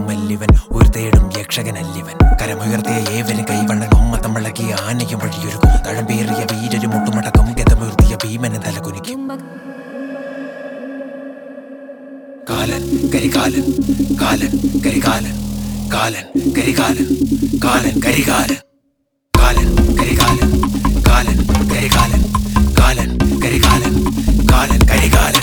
മല്ലിവൻ ഒരു തേടും യക്ഷകനല്ലിവൻ കരമുയർത്തിയ ഏവരും കൈവണ്ണൻ കൊമ്മത്തം വിളക്കിയ ആനയ്ക്കും വഴിയൊരുക്കും തഴമ്പേറിയ വീരരും മുട്ടുമടക്കം ഗതമുയർത്തിയ ഭീമനെ തലകുനിക്കും കാലൻ കരികാലൻ കാലൻ കരികാലൻ കാലൻ കരികാലൻ കാലൻ കരികാലൻ കാലൻ കരികാലൻ കാലൻ കരികാലൻ കാലൻ കരികാലൻ കാലൻ കരികാലൻ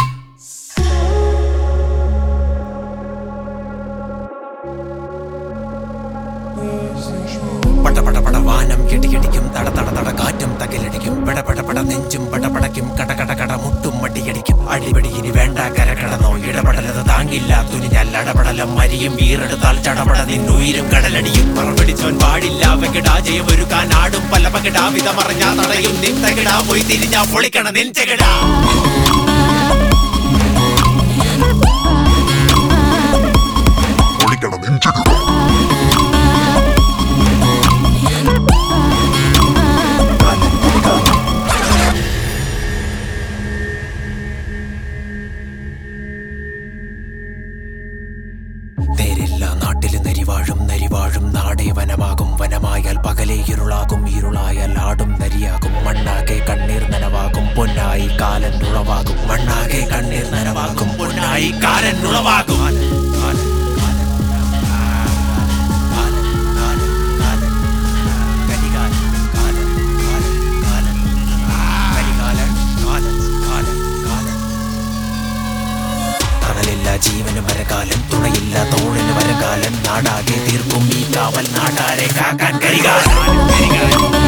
പടപട പട വാനം കെട്ടിയടിക്കും തട തട തട കാറ്റും തകിലടിക്കും പടപട പട നെഞ്ചും പടപടയ്ക്കും കട കട കട മുട്ടും മട്ടിയടിക്കും അടിപടി ഇനി വേണ്ട കരകടന്നോ ഇടപെടലത് താങ്ങില്ല തുനിഞ്ഞാൽ അടപടലം മരിയും വീറെടുത്താൽ ചടപട നിന്നുയിരും കടലടിയും മറപിടിച്ചോൻ പാടില്ല വെകിടാ ജയമൊരുക്കാൻ ആടും പല പകിടാ വിധമറിഞ്ഞാ തടയും നിൻ തകിടാ പോയി തിരിഞ്ഞാ പൊളിക്കണ നിൻ ചെകിടാ പൊളിക്കണം നെഞ്ചിടുക നേരില്ല നാട്ടില് നരിവാഴും നരിവാഴും നാടേ വനമാകും വനമായാൽ പകലേ ഇരുളാകും ഇരുളായാൽ ആടും നരിയാകും മണ്ണാകെ കണ്ണീർ നനവാകും പൊന്നായി കാലൻ ഉളവാകും മണ്ണാകെ കണ്ണീർ നനവാകും പൊന്നായി കാലൻ ഉളവാകും തണലില്ല ജീവന് വരകാലം തുണയില്ല തോഴിന് വരകാലം നാടാകെ തീർക്കും ഈ കാവൽ നാടാരെ കാക്കാൻ കരികാലം കരികാലം